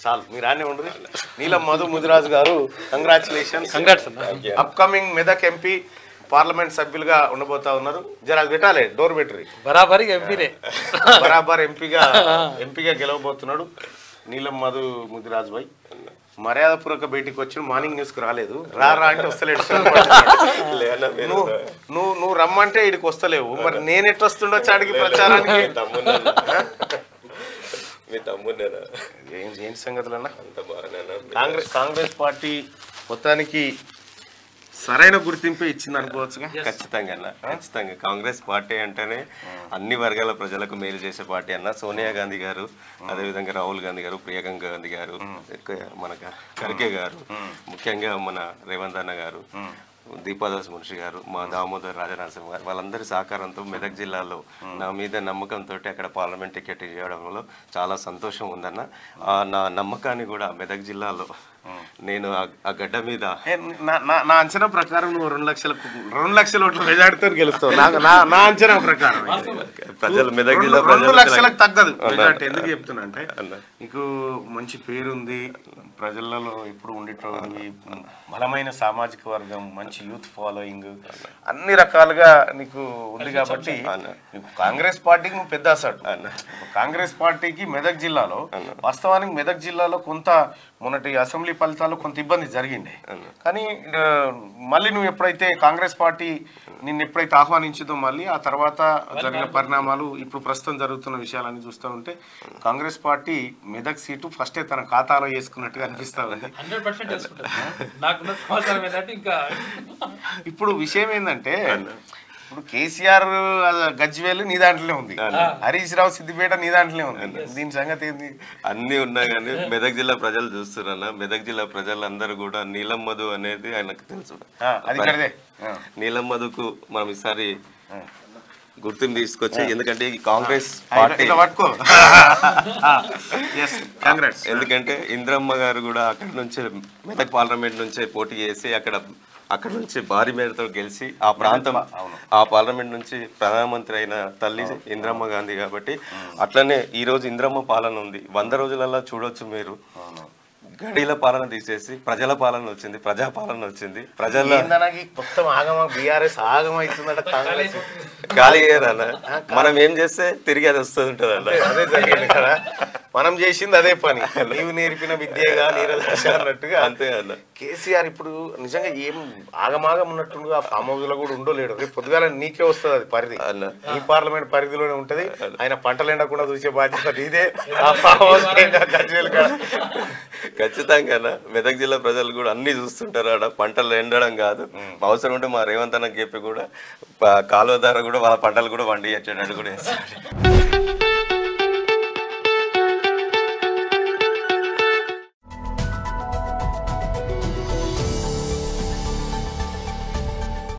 చాలు మీరు ఆనే ఉండదు నీలం మధు ముదిరాజు గారు కంగ్రాచులేషన్ కంగ్రాట్స్ అన్న అప్కమింగ్ మెదక్ ఎంపీ పార్లమెంట్ సభ్యులుగా ఉండబోతా ఉన్నారు జర అది పెట్టాలి డోర్ బెటరీ బరాబరి ఎంపీనే బరాబర్ ఎంపీగా ఎంపీగా గెలవబోతున్నాడు నీలం మధు ముదిరాజు భాయ్ మర్యాదపూర్వక బయటికి వచ్చి మార్నింగ్ న్యూస్ కు రాలేదు రా రా అంటే వస్తలేడు లేదన్నా మీరు నువ్వు నువ్వు నువ్వు రమ్మంటే ఇడికి వస్తలేవు మరి నేను ఎట్లా వస్తుండొచ్చు ఆడికి ప్రచారానికి మీ తమ్ముడన్నా మీ తమ్ముడేనా ఏం ఏంటి సంగతులు అన్న అంత బాగానేనా కాంగ్రెస్ కాంగ్రెస్ పార్టీ మొత్తానికి సరైన గుర్తింపు ఇచ్చింది అనుకోవచ్చుగా ఖచ్చితంగా అన్న ఖచ్చితంగా కాంగ్రెస్ పార్టీ అంటేనే అన్ని వర్గాల ప్రజలకు మేలు చేసే పార్టీ అన్న సోనియా గాంధీ గారు అదేవిధంగా రాహుల్ గాంధీ గారు ప్రియాంక గాంధీ గారు ఎక్కువ మన ఖర్గే గారు ముఖ్యంగా మన రేవంత్ అన్న గారు దీపాదాస్ మున్షి గారు మా దామోదర్ రాజనరసింహ గారు వాళ్ళందరి సహకారంతో మెదక్ జిల్లాలో నా మీద నమ్మకంతో అక్కడ పార్లమెంట్ టికెట్ ఇవ్వడంలో చాలా సంతోషం ఉందన్న ఆ నా నమ్మకాన్ని కూడా మెదక్ జిల్లాలో నేను ఆ- ఆ గడ్డ మీద ఏ, నా- నా నా అంచనా ప్రకారం నువ్వు రెండు లక్షల రెండు లక్షల ఓట్ల మెజార్టీతో గెలుస్తావు నాకు నా నా అంచనా ప్రకారం ప్రజలు మెదక్ జిల్లా రెండు- రెండు ప్రజలకు లక్షలకు తగ్గదు మెజార్టీ ఎందుకు చెప్తున్నా అంటే అన్న. నీకు మంచి పేరుంది ప్రజలలో ఇప్పుడు ఉండేటువంటి బలమైన సామాజిక వర్గం మంచి యూత్ ఫాలోయింగ్ అన్ని రకాలుగా నీకు ఉంది కాబట్టి అన్న. నీకు కాంగ్రెస్ పార్టీకి నువ్వు పెద్ద అసడు కాంగ్రెస్ పార్టీకి మెదక్ జిల్లాలో వాస్తవానికి మెదక్ జిల్లాలో కొంత మొన్నటి అసెంబ్లీ ఫలితాలు కొంత ఇబ్బంది జరిగింది కానీ ఆ, మళ్ళీ నువ్వు ఎప్పుడైతే కాంగ్రెస్ పార్టీ నిన్ను ఎప్పుడైతే ఆహ్వానించిందో మళ్ళీ ఆ తర్వాత జరిగిన పరిణామాలు ఇప్పుడు ప్రస్తుతం జరుగుతున్న విషయాలన్నీ చూస్తూ ఉంటే కాంగ్రెస్ పార్టీ మెదక్ సీటు ఫస్టే తన ఖాతాలో వేసుకున్నట్టుగా అనిపిస్తా ఉంది హండ్రెడ్ పర్సెంట్ చేసుకుంటాను నాకున్న సమాచారం ఏంటంటే ఇంకా ఇప్పుడు విషయం ఏంటంటే ఇప్పుడు కేసీఆర్ గజ్వేల్ నీ దాంట్లోనే ఉంది హరీష్ రావు సిద్దిపేట నీ దాంట్లోనే ఉంది దీని సంగతి ఏంది అన్ని ఉన్నా కానీ మెదక్ జిల్లా ప్రజలు చూస్తున్నా మెదక్ జిల్లా ప్రజలందరూ కూడా నీలం మధు అనేది ఆయనకు తెలుసు ఆ, అది ఇక్కడదే ఆ. నీలం మధుకు మనం ఈసారి గుర్తింపు తీసుకొచ్చి ఎందుకంటే ఈ కాంగ్రెస్ పార్టీ ఇట్లా పట్టుకో ఎస్ కాంగ్రెస్ ఎందుకంటే ఇంద్రమ్మ గారు కూడా అక్కడ నుంచే మెదక్ పార్లమెంట్ నుంచే పోటీ చేసి అక్కడ అక్కడ నుంచి భారీ మేరతో గెలిచి ఆ ప్రాంతం ఆ పార్లమెంట్ నుంచి ప్రధానమంత్రి అయిన తల్లి ఇంద్రమ్మ గాంధీ కాబట్టి అట్లనే ఈ రోజు ఇంద్రమ్మ పాలన ఉంది వంద రోజులలో చూడొచ్చు మీరు గడిల పాలన తీసేసి ప్రజల పాలన వచ్చింది ప్రజా పాలన వచ్చింది ప్రజల ఏందనకి మొత్తం ఆగమ బీఆర్ఎస్ ఆగమ అవుతుందట కాంగ్రెస్ ఖాళీ అన్న మనం ఏం చేస్తే తిరిగి అది వస్తుంది ఉంటుంది అన్న అదే జరిగింది కదా మనం చేసింది అదే పని నీవు నేర్పిన విద్యగా నీరదశ అన్నట్టుగా అంతే అన్న కేసీఆర్ ఇప్పుడు నిజంగా ఏం ఆగమాగం ఉన్నట్టుండగా ఆ ఫామ్ హౌస్ లో కూడా ఉండలేడు రేపు పొద్దుగాల నీకే వస్తుంది అది పరిధి అన్న. ఈ పార్లమెంట్ పరిధిలోనే ఉంటది ఆయన పంటలు ఎండకుండా చూసే బాధ్యత నీదే ఆ ఫామ్ హౌస్ గజ్వేల్ కాడ. ఖచ్చితంగా అన్న. మెదక్ జిల్లా ప్రజలు కూడా అన్ని చూస్తుంటారు ఆడ పంటలు ఎండడం కాదు అవసరం ఉంటే మా రేవంత్ అన్నకి చెప్పి కూడా ప- కాలువ ద్వారా కూడా వాళ్ళ పంటలు కూడా వండి వచ్చేటట్టు కూడా చేస్తారు